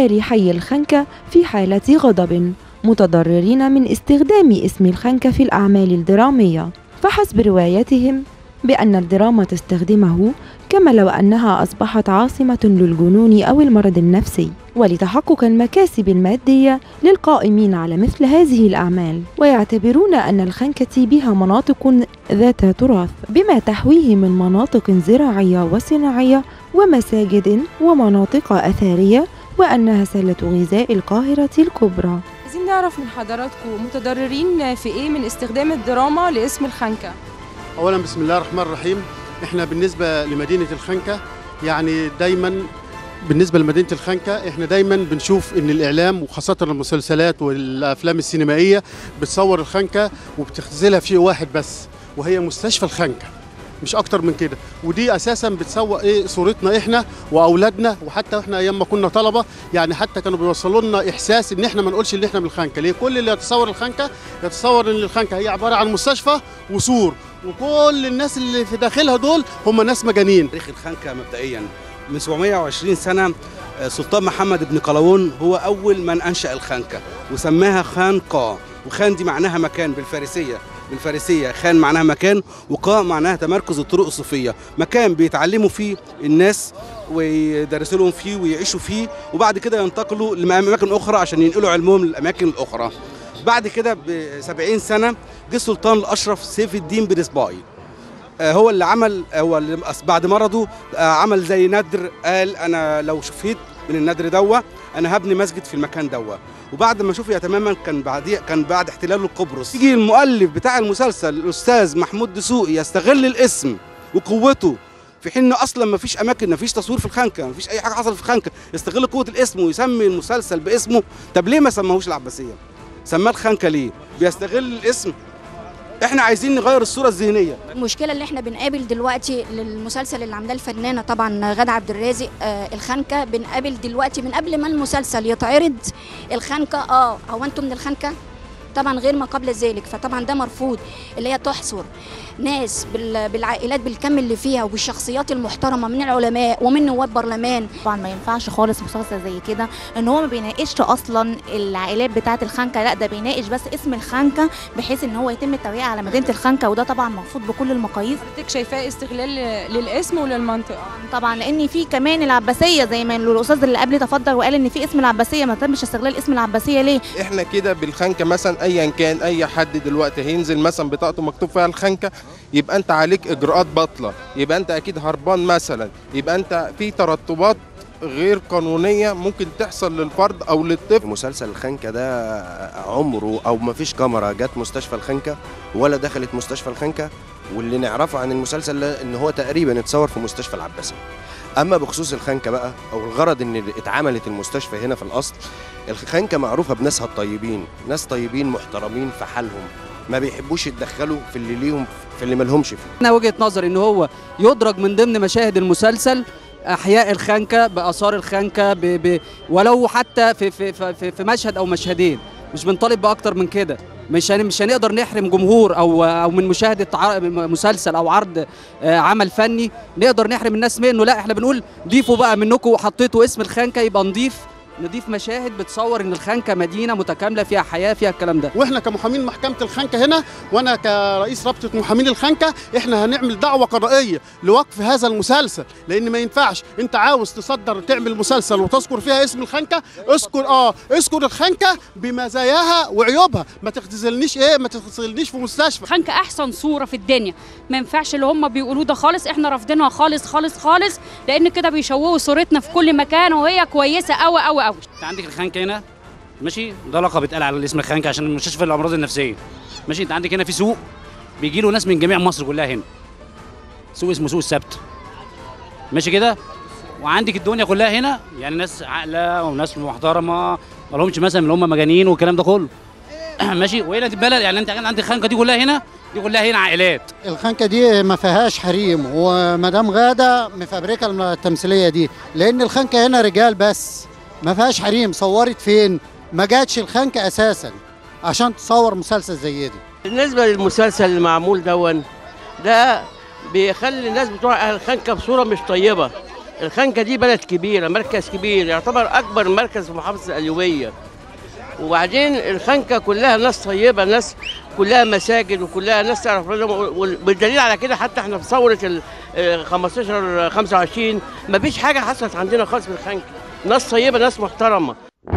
زوار حي الخنكة في حالة غضب متضررين من استخدام اسم الخنكة في الأعمال الدرامية فحسب روايتهم بأن الدراما تستخدمه كما لو أنها أصبحت عاصمة للجنون أو المرض النفسي ولتحقق المكاسب المادية للقائمين على مثل هذه الأعمال ويعتبرون أن الخنكة بها مناطق ذات تراث بما تحويه من مناطق زراعية وصناعية ومساجد ومناطق أثرية وأنها سلة غذاء القاهرة الكبرى عايزين نعرف من حضراتكم متضررين في ايه من استخدام الدراما لاسم الخنكة اولا بسم الله الرحمن الرحيم احنا بالنسبه لمدينه الخنكه يعني دايما بالنسبه لمدينه الخنكه احنا دايما بنشوف ان الاعلام وخاصه المسلسلات والافلام السينمائيه بتصور الخنكه وبتختزلها في شيء واحد بس وهي مستشفى الخنكه مش اكتر من كده ودي اساسا بتسوق ايه صورتنا احنا واولادنا وحتى احنا ايام ما كنا طلبه يعني حتى كانوا بيوصلوا لنا احساس ان احنا ما نقولش ان احنا من الخنكه ليه كل اللي يتصور الخنكه يتصور ان الخنكه هي عباره عن مستشفى وسور وكل الناس اللي في داخلها دول هم ناس مجانين تاريخ الخنكة مبدئيا من 720 سنة آه، سلطان محمد بن قلاوون هو أول من أنشأ الخنكة وسماها خانقا وخان دي معناها مكان بالفارسية بالفارسية خان معناها مكان وقاء معناها تمركز الطرق الصوفية مكان بيتعلموا فيه الناس ويدرسوا لهم فيه ويعيشوا فيه وبعد كده ينتقلوا لأماكن أخرى عشان ينقلوا علمهم للأماكن الأخرى بعد كده ب 70 سنة جه السلطان الأشرف سيف الدين بن صباغي آه، هو اللي عمل هو اللي أص- بعد مرضه آه، عمل زي ندر قال انا لو شفيت من الندر دوا انا هبني مسجد في المكان دوا وبعد ما شفي تماما كان بعديه كان بعد احتلال قبرص يجي المؤلف بتاع المسلسل الاستاذ محمود دسوقي يستغل الاسم وقوته في حين انه اصلا ما فيش اماكن ما فيش تصوير في الخنكه ما فيش اي حاجه حصلت في الخنكه يستغل قوه الاسم ويسمي المسلسل باسمه طب ليه ما سماهوش العباسيه سماه الخنكه ليه بيستغل الاسم احنا عايزين نغير الصوره الذهنيه المشكله اللي احنا بنقابل دلوقتي للمسلسل اللي عاملاه الفنانه طبعا غادة عبد الرازق آه الخنكه بنقابل دلوقتي من قبل ما المسلسل يتعرض الخنكه اه هو انتم من الخنكه طبعا غير ما قبل ذلك فطبعا ده مرفوض اللي هي تحصر ناس بال- بالعائلات بالكم اللي فيها وبالشخصيات المحترمه من العلماء ومن نواب برلمان طبعا ما ينفعش خالص مسلسل زي كده ان هو ما بيناقشش اصلا العائلات بتاعه الخنكه لا ده بيناقش بس اسم الخنكه بحيث ان هو يتم التريقه على مدينه الخنكه وده طبعا مرفوض بكل المقاييس حضرتك شايفاه استغلال للاسم وللمنطقة طبعا لان في كمان العباسيه زي ما الاستاذ اللي قبلي تفضل وقال ان في اسم العباسيه ما تمش استغلال اسم العباسيه ليه احنا كده بالخنكه مثلا ايا كان اي حد دلوقتي هينزل مثلا بطاقته مكتوب فيها الخنكه يبقى انت عليك اجراءات باطله يبقى انت اكيد هربان مثلا يبقى انت في ترتبات غير قانونيه ممكن تحصل للفرد او للطفل مسلسل الخنكة ده عمره او ما فيش كاميرا جت مستشفى الخنكة ولا دخلت مستشفى الخنكة واللي نعرفه عن المسلسل ده ان هو تقريبا اتصور في مستشفى العباسية اما بخصوص الخنكة بقى او الغرض ان اتعملت المستشفى هنا في الاصل الخنكة معروفة بناسها الطيبين ناس طيبين محترمين في حالهم ما بيحبوش يتدخلوا في اللي ليهم في اللي مالهمش فيه انا وجهه نظري ان هو يدرج من ضمن مشاهد المسلسل احياء الخنكه باثار الخنكه ب... ب... ولو حتى في في في في مشهد او مشهدين مش بنطالب باكتر من كده مش هن... مش هنقدر نحرم جمهور او او من مشاهده ع... مسلسل او عرض آه، عمل فني نقدر نحرم الناس منه لا احنا بنقول ضيفوا بقى منكم وحطيتوا اسم الخنكه يبقى نضيف نضيف مشاهد بتصور ان الخنكه مدينه متكامله فيها حياه فيها الكلام ده واحنا كمحامين محكمه الخنكه هنا وانا كرئيس رابطه محامين الخنكه احنا هنعمل دعوه قضائيه لوقف هذا المسلسل لان ما ينفعش انت عاوز تصدر تعمل مسلسل وتذكر فيها اسم الخنكه اذكر اه اذكر الخنكه بمزاياها وعيوبها ما تختزلنيش ايه ما تختزلنيش في مستشفى خنكة احسن صوره في الدنيا ما ينفعش اللي هم بيقولوه ده خالص احنا رافضينها خالص خالص خالص لان كده بيشوهوا صورتنا في كل مكان وهي كويسه قوي قوي قوي انت عندك الخنكه هنا ماشي ده لقب اتقال على اسم الخنكه عشان مستشفى الامراض النفسيه ماشي انت عندك هنا في سوق بيجي له ناس من جميع مصر كلها هنا سوق اسمه سوق السبت ماشي كده وعندك الدنيا كلها هنا يعني ناس عاقله وناس محترمه ما لهمش مثلا اللي هم مجانين والكلام ده كله ماشي وهنا دي البلد يعني انت عندك الخنكه دي كلها هنا دي كلها هنا عائلات الخنكه دي ما فيهاش حريم ومدام غاده مفبركه التمثيليه دي لان الخنكه هنا رجال بس ما فيهاش حريم صورت فين ما جاتش الخنكه اساسا عشان تصور مسلسل زي دي بالنسبه للمسلسل المعمول دون ده بيخلي الناس بتوع اهل الخنكه بصوره مش طيبه الخنكة دي بلد كبيرة مركز كبير يعتبر أكبر مركز في محافظة القليوبية وبعدين الخنكة كلها ناس طيبة ناس كلها مساجد وكلها ناس تعرف ربنا والدليل على كده حتى احنا في ثورة ال آه، 15 25 مفيش حاجة حصلت عندنا خالص في الخنكة ناس طيبة ناس محترمة